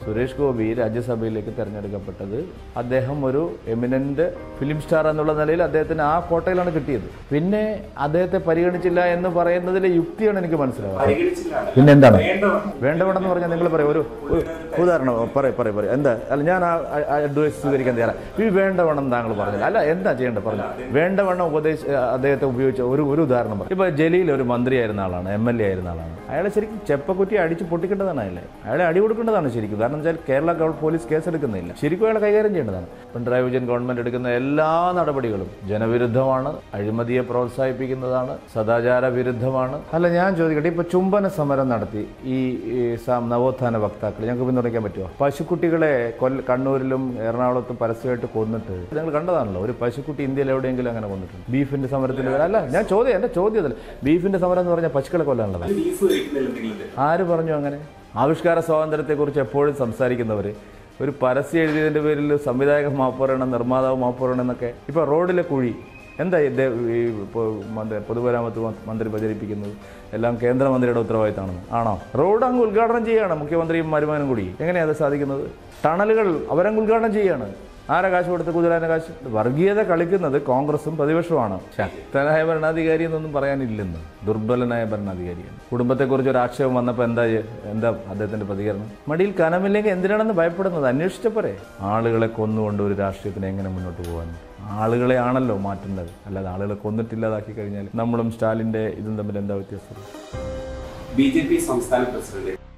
സുരേഷ് ഗോപി രാജ്യസഭയിലേക്ക് തെരഞ്ഞെടുക്കപ്പെട്ടത് അദ്ദേഹം ഒരു എമിനന്റ് ഫിലിം സ്റ്റാർ എന്നുള്ള നിലയിൽ അദ്ദേഹത്തിന് ആ കോട്ടയിലാണ് കിട്ടിയത് പിന്നെ അദ്ദേഹത്തെ പരിഗണിച്ചില്ല എന്ന് പറയുന്നതിലെ യുക്തിയാണ് എനിക്ക് മനസ്സിലാവുക പരിഗണിച്ചില്ലാണ് പിന്നെ എന്താണ് വേണ്ടവണ്ണം വേണ്ടവണെന്ന് പറഞ്ഞാൽ നിങ്ങൾ പറയും ഒരു ഒരു ഉദാഹരണം പറയും പറയും പറയും എന്താ അല്ല ഞാൻ ആ അഡ്വൈസ് സ്വീകരിക്കാൻ തയ്യാറാണ് ഈ വേണ്ടവണ്ണം താങ്കൾ പറഞ്ഞില്ല അല്ല എന്താ ചെയ്യേണ്ടത് പറഞ്ഞു വേണ്ടവണ്ണം ഉപദേശ അദ്ദേഹത്തെ ഉപയോഗിച്ച ഒരു ഒരു ഉദാഹരണം പറയും ഇപ്പോൾ ജലീൽ ഒരു മന്ത്രിയായിരുന്ന ആളാണ് എം എൽ എ ആയിരുന്ന ആളാണ് അയാളെ ശരിക്കും ചെപ്പക്കുറ്റി അടിച്ച് പൊട്ടിക്കേണ്ടതാണ് അയാളെ അയാളെ അടി കൊടുക്കേണ്ടതാണ് ശരിക്കും കാരണം വെച്ചാൽ കേരള ഗവ- പോലീസ് കേസെടുക്കുന്നില്ല ശരിക്കും അയാളെ കൈകാര്യം ചെയ്യേണ്ടതാണ് പിണറായി വിജയൻ ഗവൺമെന്റ് എടുക്കുന്ന എല്ലാ നടപടികളും ജനവിരുദ്ധമാണ് അഴിമതിയെ പ്രോത്സാഹിപ്പിക്കുന്നതാണ് സദാചാര വിരുദ്ധമാണ് അല്ല ഞാൻ ചോദിക്കട്ടെ ഇപ്പൊ ചുംബന സമരം നടത്തി ഈ ഈ സം- നവോത്ഥാന വക്താക്കൾ ഞങ്ങൾക്ക് പിന്തുണയ്ക്കാൻ പറ്റുമോ പശുക്കുട്ടികളെ കൊല്ല കണ്ണൂരിലും എറണാകുളത്തും പരസ്യമായിട്ട് കൊന്നിട്ട് നിങ്ങൾ കണ്ടതാണല്ലോ ഒരു പശുക്കുട്ടി ഇന്ത്യയിൽ എവിടെയെങ്കിലും അങ്ങനെ കൊന്നിട്ടുണ്ട് ബീഫിന്റെ സമരത്തിൽ അല്ല ഞാൻ ചോദ്യം എന്റെ ചോദ്യം അതല്ല ബീഫിന്റെ സമരം എന്ന് പറഞ്ഞാൽ പശുക്കളെ കൊല്ലാനുള്ളതാണ് ബീഫ് കഴിക്കുന്നില്ല എന്തെങ്കിലും ആര് പറഞ്ഞു അങ്ങനെ ആവിഷ്കാര സ്വാതന്ത്യത്തെക്കുറിച്ച് എപ്പോഴും സംസാരിക്കുന്നവർ ഒരു പരസ്യം എഴുതിയതിൻ്റെ പേരിൽ സംവിധായകൻ മാപ്പ് പറയണം നിർമ്മാതാവ് മാപ്പ് പറയണം എന്നൊക്കെ ഇപ്പോൾ റോഡിലെ കുഴി എന്താ ഇത് ഈ ഇപ്പോൾ മന്ത്രി പൊതുമരാമത്ത് മ- മന്ത്രി പ്രചരിപ്പിക്കുന്നത് എല്ലാം കേന്ദ്രമന്ത്രിയുടെ ഉത്തരവാദിത്തമാണെന്ന് ആണോ റോഡ് അങ്ങ് ഉദ്ഘാടനം ചെയ്യുകയാണ് മുഖ്യമന്ത്രിയും മരുമാനും കൂടി എങ്ങനെയാണ് അത് സാധിക്കുന്നത് ടണലുകൾ അവരങ്ങ് ഉദ്ഘാടനം ചെയ്യുകയാണ് ആരാ കാശ് കൊടുത്ത് കുതിരാന കാശ് വർഗീയത കളിക്കുന്നത് കോൺഗ്രസും പ്രതിപക്ഷവുമാണ് ശക്തനായ ഭരണാധികാരി എന്നൊന്നും പറയാനില്ലെന്ന് ദുർബലനായ ഭരണാധികാരിയാണ് കുടുംബത്തെക്കുറിച്ച് ഒരു ആക്ഷേപം വന്നപ്പോൾ എന്താ ചെയ്യ- എന്താ അദ്ദേഹത്തിന്റെ പ്രതികരണം മടിയിൽ കനമില്ലെങ്കിൽ എന്തിനാണെന്ന് ഭയപ്പെടുന്നത് അന്വേഷിച്ചപ്പോരെ ആളുകളെ കൊന്നുകൊണ്ട് ഒരു രാഷ്ട്രീയത്തിന് എങ്ങനെ മുന്നോട്ട് പോകാൻ ആളുകളെ ആണല്ലോ മാറ്റേണ്ടത് അല്ലാതെ ആളുകളെ കൊന്നിട്ടില്ലാതാക്കി കഴിഞ്ഞാൽ നമ്മളും സ്റ്റാലിന്റെ ഇതും തമ്മിൽ എന്താ വ്യത്യാസം ബി ജെ പി സംസ്ഥാന പ്രസിഡന്റ്